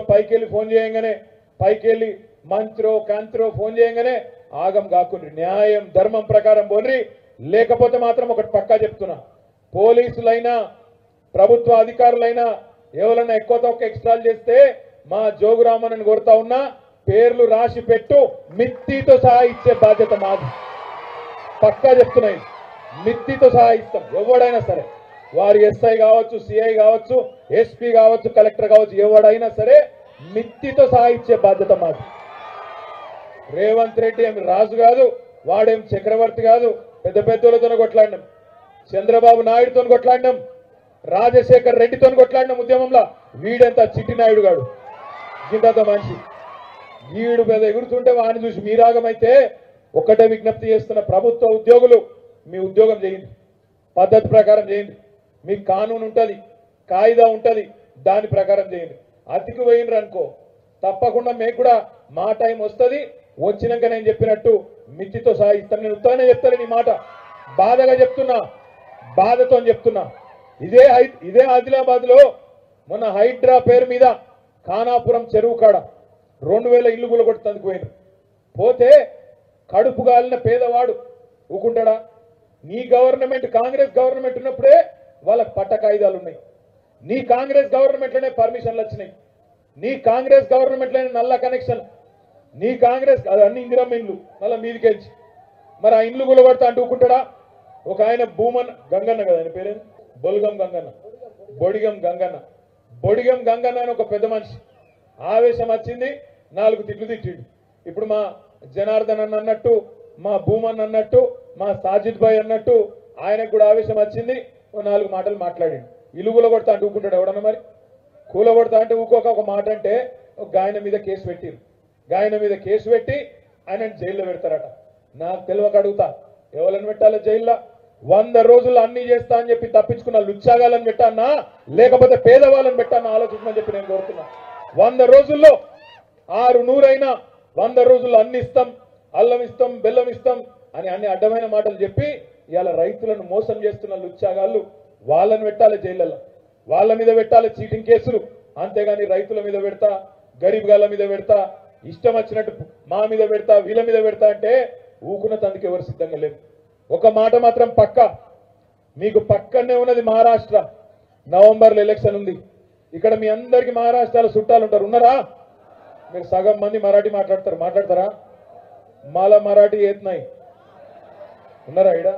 పైకి వెళ్ళి ఫోన్ చేయంగానే పైకి వెళ్ళి మంత్రో కాంత్రో ఫోన్ చేయంగానే ఆగం కాకుండా న్యాయం ధర్మం ప్రకారం పోన్రి లేకపోతే మాత్రం ఒకటి పక్కా చెప్తున్నా పోలీసులైనా ప్రభుత్వ అధికారులైనా ఎవరైనా ఎక్కువ తక్కువ ఎక్స్ట్రాలు చేస్తే మా జోగురామన్ కొడతా ఉన్నా పేర్లు రాసి పెట్టు మిత్తితో సహా ఇచ్చే బాధ్యత మాది పక్కా చెప్తున్నాయి మిత్తితో సహా ఇస్తాం ఎవడైనా సరే వారు ఎస్ఐ కావచ్చు సిఐ కావచ్చు ఎస్పీ కావచ్చు కలెక్టర్ కావచ్చు ఎవడైనా సరే మిత్తితో సహా ఇచ్చే బాధ్యత మాది రేవంత్ రెడ్డి ఏమి రాజు కాదు వాడేం చక్రవర్తి కాదు పెద్ద పెద్దలతో కొట్లాడినాం చంద్రబాబు నాయుడుతో కొట్లాడినాం రాజశేఖర్ రెడ్డితో కొట్లాడినాం ఉద్యమంలో వీడంతా చిట్టి నాయుడు గాడు గింతంత మనిషి వీడు మీద ఎగురుతుంటే వాడిని చూసి మీరాగమైతే ఒక్కటే విజ్ఞప్తి చేస్తున్న ప్రభుత్వ ఉద్యోగులు మీ ఉద్యోగం చేయండి పద్ధతి ప్రకారం చేయండి మీకు కానూన్ ఉంటుంది కాయిదా ఉంటుంది దాని ప్రకారం చేయండి అతికి పోయినరు అనుకో తప్పకుండా మీకు కూడా మా టైం వస్తుంది వచ్చినాక నేను చెప్పినట్టు మిత్తితో సహా ఇస్తాను నేను ఉత్తగానే చెప్తాను నీ మాట బాధగా చెప్తున్నా బాధతో చెప్తున్నా ఇదే హై ఇదే ఆదిలాబాద్ లో మొన్న హైడ్రా పేరు మీద ఖానాపురం చెరువు కాడ రెండు వేల ఇల్లు గులగొట్టి తందుకుపోయినారు పోతే కడుపు గాలిన పేదవాడు ఊకుంటాడా నీ గవర్నమెంట్ కాంగ్రెస్ గవర్నమెంట్ ఉన్నప్పుడే వాళ్ళకి పట్ట కాయిదాలు ఉన్నాయి నీ కాంగ్రెస్ గవర్నమెంట్లోనే పర్మిషన్లు వచ్చినాయి నీ కాంగ్రెస్ గవర్నమెంట్లోనే నల్ల కనెక్షన్ నీ కాంగ్రెస్ అది అన్ని ఇందిరమ్మ ఇండ్లు మళ్ళీ మీదికెళ్ళి మరి ఆ ఇండ్లు గులగొడతా అంటూ ఊకుంటాడా ఒక ఆయన భూమన్ గంగన్న కదా ఆయన పేరేంది బొల్గం గంగన్న బొడిగం గంగన్న బొడిగం గంగన్న అని ఒక పెద్ద మనిషి ఆవేశం వచ్చింది నాలుగు తిట్లు తిట్టిండు ఇప్పుడు మా జనార్దన్ అన్న అన్నట్టు మా భూమన్ అన్నట్టు మా సాజిద్ భాయ్ అన్నట్టు ఆయనకు కూడా ఆవేశం వచ్చింది ఓ నాలుగు మాటలు మాట్లాడిండు ఇలుగులో కొడతా అంటే ఊకుంటాడు ఎవడన్నా మరి కూల కొడతా అంటే ఊకోక ఒక మాట అంటే ఒక గాయన మీద కేసు పెట్టిరు గాయన మీద కేసు పెట్టి ఆయన జైల్లో పెడతారట నాకు తెలియక అడుగుతా ఎవరిని పెట్టాలి జైల్లో వంద రోజులు అన్ని చేస్తా అని చెప్పి తప్పించుకున్న లుచ్చాగాలని పెట్టానా లేకపోతే పేదవాళ్ళని పెట్టానా ఆలోచించమని చెప్పి నేను కోరుతున్నా వంద రోజుల్లో ఆరు నూరైనా వంద రోజుల్లో అన్ని ఇస్తాం అల్లం ఇస్తాం బెల్లం ఇస్తాం అని అన్ని అడ్డమైన మాటలు చెప్పి ఇవాళ రైతులను మోసం చేస్తున్న లుచ్చాగాళ్ళు వాళ్ళని పెట్టాలి జైళ్ళల్లో వాళ్ళ మీద పెట్టాలి చీటింగ్ కేసులు అంతేగాని రైతుల మీద పెడతా గరీబ్ గాళ్ళ మీద పెడతా ఇష్టం వచ్చినట్టు మా మీద పెడతా వీళ్ళ మీద పెడతా అంటే ఊకున్న తందుకు ఎవరు సిద్ధంగా లేరు ఒక మాట మాత్రం పక్క మీకు పక్కనే ఉన్నది మహారాష్ట్ర నవంబర్లో ఎలక్షన్ ఉంది ఇక్కడ మీ అందరికి మహారాష్ట్రలో చుట్టాలు ఉంటారు ఉన్నారా మీరు సగం మంది మరాఠీ మాట్లాడతారు మాట్లాడతారా మాల మరాఠీ ఏతున్నాయి ఉన్నారా ఈడ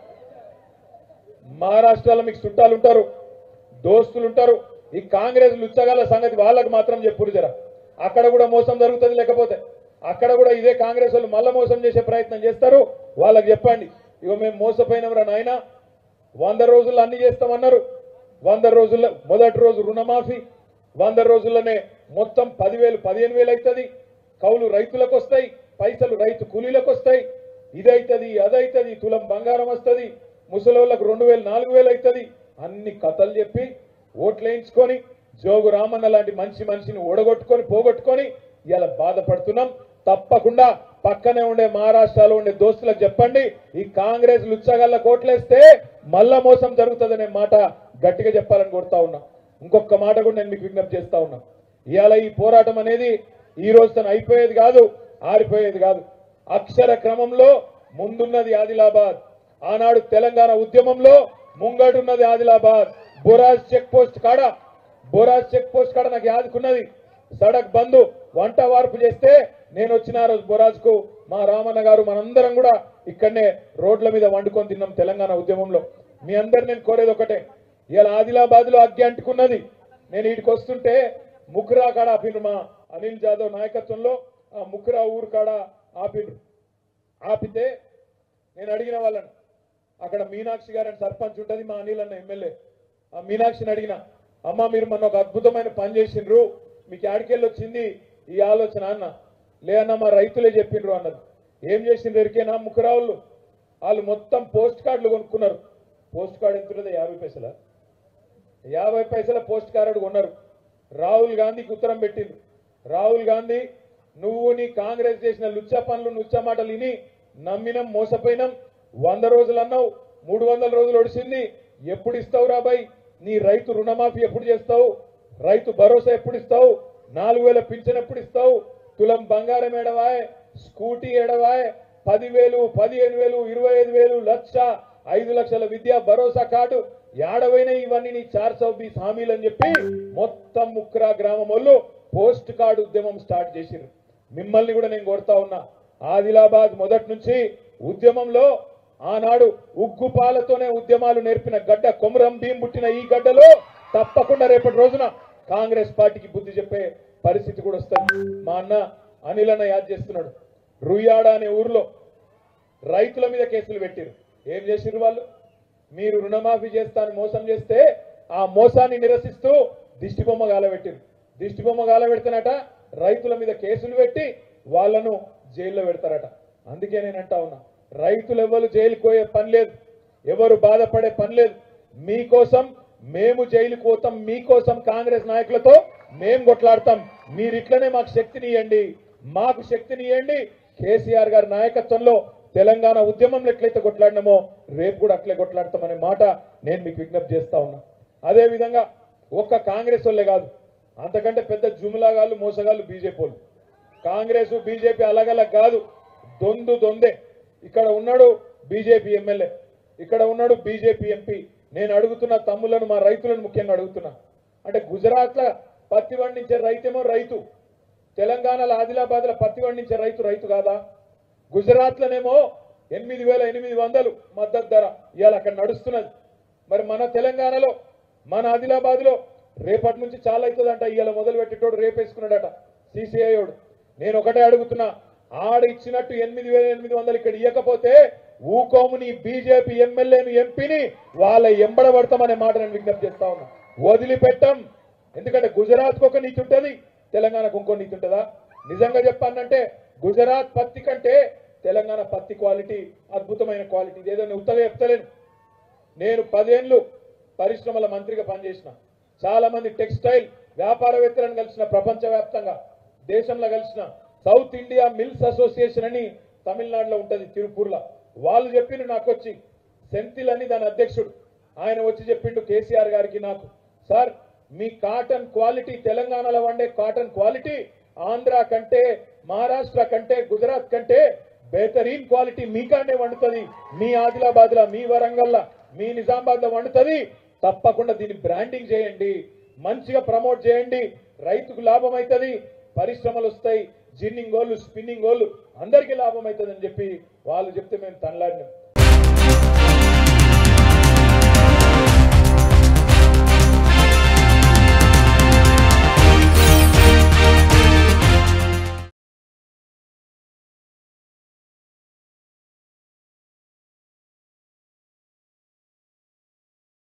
మహారాష్ట్రలో మీకు చుట్టాలు ఉంటారు దోస్తులు ఉంటారు ఈ కాంగ్రెస్ లుచ్చగల సంగతి వాళ్ళకి మాత్రం చెప్పురు జర అక్కడ కూడా మోసం జరుగుతుంది లేకపోతే అక్కడ కూడా ఇదే కాంగ్రెస్ వాళ్ళు మళ్ళా మోసం చేసే ప్రయత్నం చేస్తారు వాళ్ళకి చెప్పండి ఇగో మేము మోసపోయినవరా నాయన వంద రోజుల్లో అన్ని చేస్తామన్నారు వంద రోజుల్లో మొదటి రోజు రుణమాఫీ వంద రోజుల్లోనే మొత్తం పదివేలు పదిహేను వేలు అవుతుంది కౌలు రైతులకు వస్తాయి పైసలు రైతు కూలీలకు వస్తాయి ఇదైతుంది అదైతుంది తులం బంగారం వస్తుంది ముసలోళ్ళకు రెండు వేలు నాలుగు వేలు అవుతుంది అన్ని కథలు చెప్పి ఓట్లు వేయించుకొని జోగు రామన్న లాంటి మంచి మనిషిని ఓడగొట్టుకొని పోగొట్టుకొని ఇలా బాధపడుతున్నాం తప్పకుండా పక్కనే ఉండే మహారాష్ట్రలో ఉండే దోస్తులకు చెప్పండి ఈ కాంగ్రెస్ లుచ్చగల్ల కోట్లేస్తే మళ్ళా మోసం జరుగుతుందనే మాట గట్టిగా చెప్పాలని కోరుతా ఉన్నా ఇంకొక మాట కూడా నేను మీకు విజ్ఞప్తి చేస్తా ఉన్నా ఇవాళ ఈ పోరాటం అనేది ఈ రోజు తను అయిపోయేది కాదు ఆరిపోయేది కాదు అక్షర క్రమంలో ముందున్నది ఆదిలాబాద్ ఆనాడు తెలంగాణ ఉద్యమంలో ముంగడున్నది ఆదిలాబాద్ బొరాజ్ చెక్ పోస్ట్ కాడ బొరాజ్ చెక్ పోస్ట్ కాడ నాకు యాదుకున్నది సడక్ బంధు వంట వార్పు చేస్తే నేను వచ్చిన ఆ రోజు బొరాజ్ కు మా రామన్న గారు మనందరం కూడా ఇక్కడనే రోడ్ల మీద వండుకొని తిన్నాం తెలంగాణ ఉద్యమంలో మీ అందరు నేను కోరేది ఒకటే ఇలా ఆదిలాబాద్ లో అగ్గి అంటుకున్నది నేను వీటికి వస్తుంటే ముకురా కాడ ఆపిండ్రు మా అనిల్ జాదవ్ నాయకత్వంలో ఆ ముకురా ఊరు కాడ ఆపిండ్రు ఆపితే నేను అడిగిన వాళ్ళని అక్కడ మీనాక్షి గారు అని సర్పంచ్ ఉంటుంది మా అనిల్ అన్న ఎమ్మెల్యే ఆ మీనాక్షిని అడిగిన అమ్మ మీరు మొన్న ఒక అద్భుతమైన పని చేసిండ్రు మీకు ఆడికెళ్ళి వచ్చింది ఈ ఆలోచన అన్న లేదన్నా మా రైతులే చెప్పిండ్రు అన్నది ఏం చేసిండ్రు ఎరికేనా ముక్కురావులు వాళ్ళు మొత్తం పోస్ట్ కార్డులు కొనుక్కున్నారు పోస్ట్ కార్డు ఎంత ఉంటుంది యాభై పైసల యాభై పైసల పోస్ట్ కార్డు కొన్నారు రాహుల్ గాంధీకి ఉత్తరం పెట్టింది రాహుల్ గాంధీ నువ్వు నీ కాంగ్రెస్ చేసిన లుచ్చ పనులు నుచ్చ మాటలు విని నమ్మినం మోసపోయినాం వంద రోజులు అన్నావు మూడు వందల రోజులు ఒడిసింది ఎప్పుడు ఇస్తావు రాబాయ్ నీ రైతు రుణమాఫీ ఎప్పుడు చేస్తావు రైతు భరోసా ఎప్పుడు ఇస్తావు నాలుగు వేల పింఛన్ ఎప్పుడు ఇస్తావు తులం బంగారం ఎడవాయ్ స్కూటీ ఎడవాయ్ పదివేలు పదిహేను వేలు ఇరవై ఐదు వేలు లక్ష ఐదు లక్షల విద్యా భరోసా కార్డు ఏడవైన ఇవన్నీ నీ చార్ సౌ బీస్ హామీలు అని చెప్పి మొత్తం ముక్రా గ్రామం వాళ్ళు పోస్ట్ కార్డు ఉద్యమం స్టార్ట్ చేసిర్రు మిమ్మల్ని కూడా నేను కోరుతా ఉన్నా ఆదిలాబాద్ మొదటి నుంచి ఉద్యమంలో ఆనాడు ఉగ్గు పాలతోనే ఉద్యమాలు నేర్పిన గడ్డ కొమరం భీం పుట్టిన ఈ గడ్డలో తప్పకుండా రేపటి రోజున కాంగ్రెస్ పార్టీకి బుద్ధి చెప్పే పరిస్థితి కూడా వస్తుంది మా అన్న అనిల్ అన్న యాద్ చేస్తున్నాడు రుయ్యాడ అనే ఊర్లో రైతుల మీద కేసులు పెట్టిరు ఏం చేసిర్రు వాళ్ళు మీరు రుణమాఫీ చేస్తాను మోసం చేస్తే ఆ మోసాన్ని నిరసిస్తూ దిష్టి బొమ్మ గాలబెట్టిరు దిష్టి బొమ్మ గాలబెడితేనట రైతుల మీద కేసులు పెట్టి వాళ్ళను జైల్లో పెడతారట అందుకే నేను అంటా ఉన్నా రైతులు ఎవరు జైలుకు పోయే పని లేదు ఎవరు బాధపడే పని లేదు మీకోసం మేము జైలుకు పోతాం మీకోసం కాంగ్రెస్ నాయకులతో మేము కొట్లాడతాం మీరు ఇట్లనే మాకు శక్తిని ఇవ్వండి మాకు శక్తిని ఇవ్వండి కేసీఆర్ గారి నాయకత్వంలో తెలంగాణ ఉద్యమంలో ఎట్లయితే కొట్లాడినామో రేపు కూడా అట్లే కొట్లాడతామనే మాట నేను మీకు విజ్ఞప్తి చేస్తా ఉన్నా అదే విధంగా ఒక్క కాంగ్రెస్ వాళ్ళే కాదు అంతకంటే పెద్ద జుములాగాళ్ళు మోసగాళ్ళు బీజేపీ వాళ్ళు కాంగ్రెస్ బీజేపీ అలగలగ్ కాదు దొందు దొందే ఇక్కడ ఉన్నాడు బీజేపీ ఎమ్మెల్యే ఇక్కడ ఉన్నాడు బీజేపీ ఎంపీ నేను అడుగుతున్న తమ్ములను మా రైతులను ముఖ్యంగా అడుగుతున్నా అంటే గుజరాత్లో పత్తి పండించే రైతేమో రైతు తెలంగాణలో ఆదిలాబాద్లో పత్తి పండించే రైతు రైతు కాదా గుజరాత్లోనేమో ఎనిమిది వేల ఎనిమిది వందలు మద్దతు ధర ఇవాళ అక్కడ నడుస్తున్నది మరి మన తెలంగాణలో మన ఆదిలాబాద్లో రేపటి నుంచి చాలా అవుతుందంట ఇవాళ మొదలు పెట్టేటోడు రేపేసుకున్నాడట సిసిఐోడు నేను ఒకటే అడుగుతున్నా ఆడ ఇచ్చినట్టు ఎనిమిది వేల ఎనిమిది వందలు ఇక్కడ ఇవ్వకపోతే ఊకోముని బీజేపీ ఎమ్మెల్యేను ఎంపీని వాళ్ళ ఎంబడబడతామనే మాట నేను విజ్ఞప్తి చేస్తా ఉన్నా వదిలిపెట్టం ఎందుకంటే గుజరాత్కు ఒక నీతి ఉంటుంది తెలంగాణకు ఇంకో నీతి ఉంటుందా నిజంగా చెప్పానంటే గుజరాత్ పత్తి కంటే తెలంగాణ పత్తి క్వాలిటీ అద్భుతమైన క్వాలిటీ ఇదేదో నేను ఉత్తగా చెప్తలేను నేను పదేళ్లు పరిశ్రమల మంత్రిగా పనిచేసిన చాలా మంది టెక్స్టైల్ వ్యాపారవేత్తలను కలిసిన ప్రపంచవ్యాప్తంగా దేశంలో కలిసిన సౌత్ ఇండియా మిల్స్ అసోసియేషన్ అని తమిళనాడులో ఉంటది తిరుపూర్లో వాళ్ళు చెప్పిండు నాకు వచ్చి సెంథిల్ అని దాని అధ్యక్షుడు ఆయన వచ్చి చెప్పిండు కేసీఆర్ గారికి నాకు సార్ మీ కాటన్ క్వాలిటీ తెలంగాణలో వండే కాటన్ క్వాలిటీ ఆంధ్ర కంటే మహారాష్ట్ర కంటే గుజరాత్ కంటే బెహతరీన్ క్వాలిటీ మీకానే వండుతుంది మీ ఆదిలాబాద్ లో మీ వరంగల్ మీ నిజామాబాద్ లో వండుతుంది తప్పకుండా దీన్ని బ్రాండింగ్ చేయండి మంచిగా ప్రమోట్ చేయండి రైతుకు లాభం అవుతుంది పరిశ్రమలు వస్తాయి జిన్నింగ్ వాళ్ళు స్పిన్నింగ్ వాళ్ళు అందరికీ లాభం అవుతుంది అని చెప్పి వాళ్ళు చెప్తే మేము తనలాడినాం